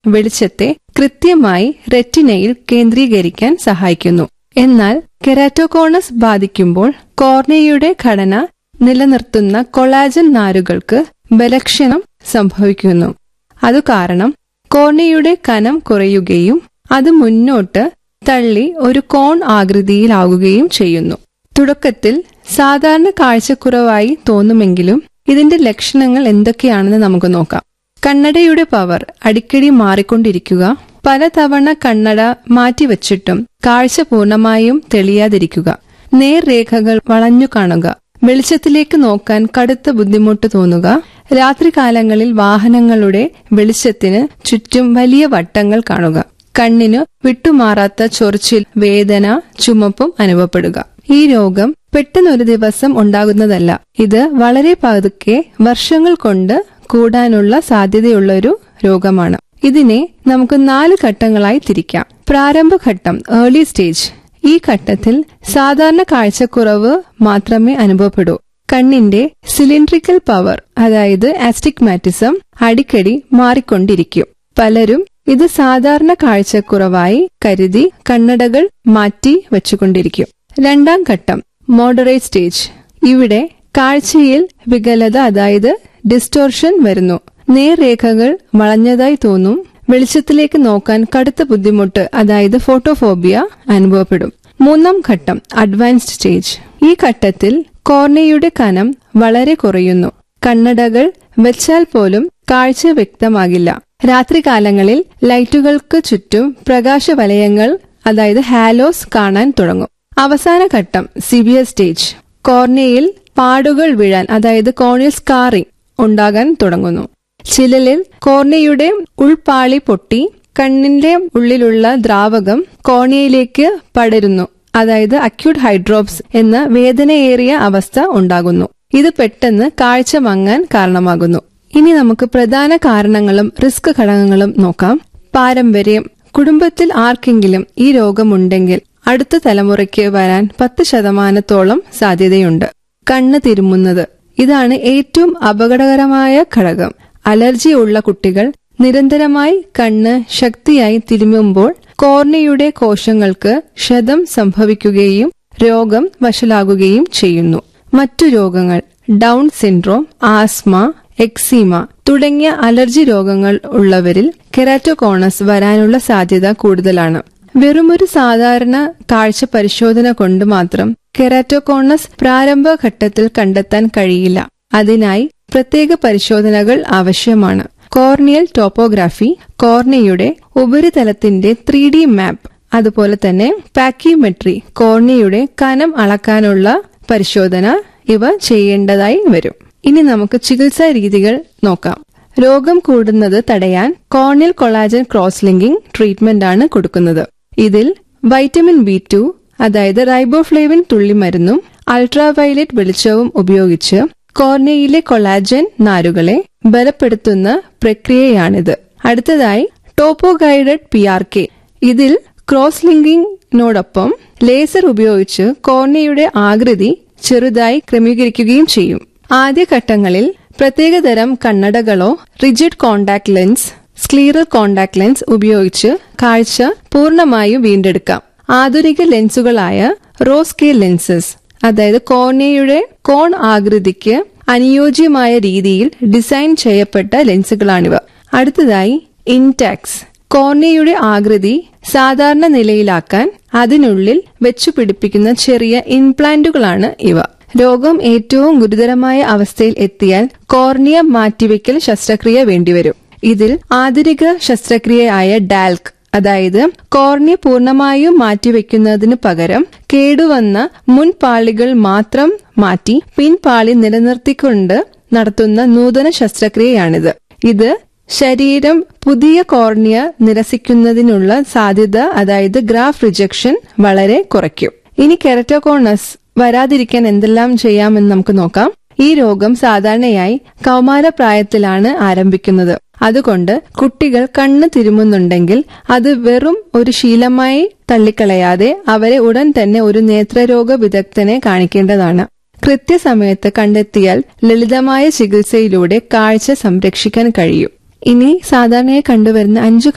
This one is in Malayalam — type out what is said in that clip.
വെളിച്ചത്തെ കൃത്യമായി റെറ്റിനയിൽ കേന്ദ്രീകരിക്കാൻ സഹായിക്കുന്നു എന്നാൽ കെരാറ്റോകോണസ് ബാധിക്കുമ്പോൾ കോർണിയയുടെ ഘടന നിലനിർത്തുന്ന കൊളാജൻ നാരുകൾക്ക് ബലക്ഷണം സംഭവിക്കുന്നു അതു കാരണം കോർണിയയുടെ കനം കുറയുകയും അത് മുന്നോട്ട് തള്ളി ഒരു കോൺ ആകൃതിയിലാവുകയും ചെയ്യുന്നു തുടക്കത്തിൽ സാധാരണ കാഴ്ചക്കുറവായി തോന്നുമെങ്കിലും ഇതിന്റെ ലക്ഷണങ്ങൾ എന്തൊക്കെയാണെന്ന് നമുക്ക് നോക്കാം കണ്ണടയുടെ പവർ അടിക്കടി മാറിക്കൊണ്ടിരിക്കുക പലതവണ കണ്ണട മാറ്റിവച്ചിട്ടും കാഴ്ച പൂർണ്ണമായും തെളിയാതിരിക്കുക നേർരേഖകൾ വളഞ്ഞു കാണുക വെളിച്ചത്തിലേക്ക് നോക്കാൻ കടുത്ത ബുദ്ധിമുട്ട് തോന്നുക രാത്രികാലങ്ങളിൽ വാഹനങ്ങളുടെ വെളിച്ചത്തിന് ചുറ്റും വലിയ വട്ടങ്ങൾ കാണുക കണ്ണിനു വിട്ടുമാറാത്ത ചൊറിച്ചിൽ വേദന ചുമപ്പും അനുഭവപ്പെടുക ഈ രോഗം പെട്ടെന്നൊരു ദിവസം ഉണ്ടാകുന്നതല്ല ഇത് വളരെ പതുക്കെ വർഷങ്ങൾ കൊണ്ട് കൂടാനുള്ള സാധ്യതയുള്ള ഒരു രോഗമാണ് ഇതിനെ നമുക്ക് നാല് ഘട്ടങ്ങളായി തിരിക്കാം പ്രാരംഭഘട്ടം ഏർലി സ്റ്റേജ് ഈ ഘട്ടത്തിൽ സാധാരണ കാഴ്ചക്കുറവ് മാത്രമേ അനുഭവപ്പെടൂ കണ്ണിന്റെ സിലിണ്ട്രിക്കൽ പവർ അതായത് ആസ്റ്റിഗ്മാറ്റിസം അടിക്കടി മാറിക്കൊണ്ടിരിക്കും പലരും ഇത് സാധാരണ കാഴ്ചക്കുറവായി കരുതി കണ്ണടകൾ മാറ്റി വെച്ചുകൊണ്ടിരിക്കും രണ്ടാം ഘട്ടം മോഡറേറ്റ് സ്റ്റേജ് ഇവിടെ കാഴ്ചയിൽ വികലത അതായത് ഡിസ്റ്റോർഷൻ വരുന്നു നേർരേഖകൾ വളഞ്ഞതായി തോന്നും വെളിച്ചത്തിലേക്ക് നോക്കാൻ കടുത്ത ബുദ്ധിമുട്ട് അതായത് ഫോട്ടോഫോബിയ അനുഭവപ്പെടും മൂന്നാം ഘട്ടം അഡ്വാൻസ്ഡ് സ്റ്റേജ് ഈ ഘട്ടത്തിൽ കോർണിയയുടെ കനം വളരെ കുറയുന്നു കണ്ണടകൾ വെച്ചാൽ പോലും കാഴ്ച വ്യക്തമാകില്ല രാത്രികാലങ്ങളിൽ ലൈറ്റുകൾക്ക് ചുറ്റും പ്രകാശവലയങ്ങൾ അതായത് ഹാലോസ് കാണാൻ തുടങ്ങും അവസാന ഘട്ടം സിവിയർ സ്റ്റേജ് കോർണിയയിൽ പാടുകൾ വീഴാൻ അതായത് കോർണിയൽ സ്കാറിംഗ് ഉണ്ടാകാൻ തുടങ്ങുന്നു ചിലലിൽ കോർണിയയുടെ ഉൾപാളി പൊട്ടി കണ്ണിന്റെ ഉള്ളിലുള്ള ദ്രാവകം കോർണിയയിലേക്ക് പടരുന്നു അതായത് അക്യൂട്ട് ഹൈഡ്രോപ്സ് എന്ന വേദനയേറിയ അവസ്ഥ ഉണ്ടാകുന്നു ഇത് പെട്ടെന്ന് കാഴ്ച മങ്ങാൻ കാരണമാകുന്നു ഇനി നമുക്ക് പ്രധാന കാരണങ്ങളും റിസ്ക് ഘടകങ്ങളും നോക്കാം പാരമ്പര്യം കുടുംബത്തിൽ ആർക്കെങ്കിലും ഈ രോഗമുണ്ടെങ്കിൽ അടുത്ത തലമുറയ്ക്ക് വരാൻ പത്ത് ശതമാനത്തോളം സാധ്യതയുണ്ട് കണ്ണ് തിരുമുന്നത് ഇതാണ് ഏറ്റവും അപകടകരമായ ഘടകം അലർജി ഉള്ള കുട്ടികൾ നിരന്തരമായി കണ്ണ് ശക്തിയായി തിരുമുമ്പോൾ കോർണിയയുടെ കോശങ്ങൾക്ക് ക്ഷതം സംഭവിക്കുകയും രോഗം വഷളാകുകയും ചെയ്യുന്നു മറ്റു രോഗങ്ങൾ ഡൗൺ സിൻഡ്രോം ആസ്മ എക്സീമ തുടങ്ങിയ അലർജി രോഗങ്ങൾ ഉള്ളവരിൽ കെരാറ്റോകോണസ് വരാനുള്ള സാധ്യത കൂടുതലാണ് വെറുമൊരു സാധാരണ കാഴ്ച പരിശോധന കൊണ്ട് മാത്രം കെരാറ്റോകോണസ് പ്രാരംഭഘട്ടത്തിൽ കണ്ടെത്താൻ കഴിയില്ല അതിനായി പ്രത്യേക പരിശോധനകൾ ആവശ്യമാണ് കോർണിയൽ ടോപ്പോഗ്രാഫി കോർണിയയുടെ ഉപരിതലത്തിന്റെ ത്രീ ഡി മാപ്പ് അതുപോലെ തന്നെ പാക്കിമെട്രി കോർണിയയുടെ കനം അളക്കാനുള്ള പരിശോധന ഇവ ചെയ്യേണ്ടതായി വരും ഇനി നമുക്ക് ചികിത്സാ രീതികൾ നോക്കാം രോഗം കൂടുന്നത് തടയാൻ corneal collagen cross linking treatment ആണ് കൊടുക്കുന്നത് ഇതിൽ വൈറ്റമിൻ ബി ടു അതായത് റൈബോഫ്ലേവിൻ തുള്ളിമരുന്നും അൾട്രാവയലറ്റ് വെളിച്ചവും ഉപയോഗിച്ച് കോർണിയയിലെ കൊളാജൻ നാരുകളെ ബലപ്പെടുത്തുന്ന പ്രക്രിയയാണിത് അടുത്തതായി topo guided P R K ഇതിൽ ക്രോസ് ലിങ്കിങ്ങിനോടൊപ്പം ലേസർ ഉപയോഗിച്ച് കോർണിയയുടെ ആകൃതി ചെറുതായി ക്രമീകരിക്കുകയും ചെയ്യും ആദ്യഘട്ടങ്ങളിൽ പ്രത്യേകതരം കണ്ണടകളോ rigid contact lens scleral contact lens ഉപയോഗിച്ച് കാഴ്ച പൂർണ്ണമായും വീണ്ടെടുക്കാം ആധുനിക ലെൻസുകളായ റോ സ്കെയിൽ ലെൻസസ് അതായത് കോർണിയയുടെ കോൺ ആകൃതിക്ക് അനുയോജ്യമായ രീതിയിൽ ഡിസൈൻ ചെയ്യപ്പെട്ട ലെൻസുകളാണിവ അടുത്തതായി ഇൻടാക്സ് കോർണിയയുടെ ആകൃതി സാധാരണ നിലയിലാക്കാൻ അതിനുള്ളിൽ വെച്ചു പിടിപ്പിക്കുന്ന ചെറിയ ഇംപ്ലാന്റുകളാണ് ഇവ രോഗം ഏറ്റവും ഗുരുതരമായ അവസ്ഥയിൽ എത്തിയാൽ കോർണിയ മാറ്റിവെക്കൽ ശസ്ത്രക്രിയ വേണ്ടിവരും ഇതിൽ ആധുനിക ശസ്ത്രക്രിയയായ ഡാൽക് അതായത് കോർണിയ പൂർണ്ണമായും മാറ്റിവെക്കുന്നതിന് പകരം കേടുവന്ന മുൻപാളികൾ മാത്രം മാറ്റി പിൻപാളി നിലനിർത്തിക്കൊണ്ട് നടത്തുന്ന നൂതന ശസ്ത്രക്രിയയാണിത് ഇത് ശരീരം പുതിയ കോർണിയ നിരസിക്കുന്നതിനുള്ള സാധ്യത അതായത് ഗ്രാഫ് റിജക്ഷൻ വളരെ കുറയ്ക്കും ഇനി കെരറ്റോകോണസ് വരാതിരിക്കാൻ എന്തെല്ലാം ചെയ്യാമെന്ന് നമുക്ക് നോക്കാം ഈ രോഗം സാധാരണയായി കൗമാരപ്രായത്തിലാണ് ആരംഭിക്കുന്നത് അതുകൊണ്ട് കുട്ടികൾ കണ്ണ് തിരുമുന്നുണ്ടെങ്കിൽ അത് വെറും ഒരു ശീലമായി തള്ളിക്കളയാതെ അവരെ ഉടൻ തന്നെ ഒരു നേത്രരോഗ വിദഗ്ധനെ കാണിക്കേണ്ടതാണ് കൃത്യസമയത്ത് കണ്ടെത്തിയാൽ ലളിതമായ ചികിത്സയിലൂടെ കാഴ്ച സംരക്ഷിക്കാൻ കഴിയും ഇനി സാധാരണയായി കണ്ടുവരുന്ന അഞ്ചു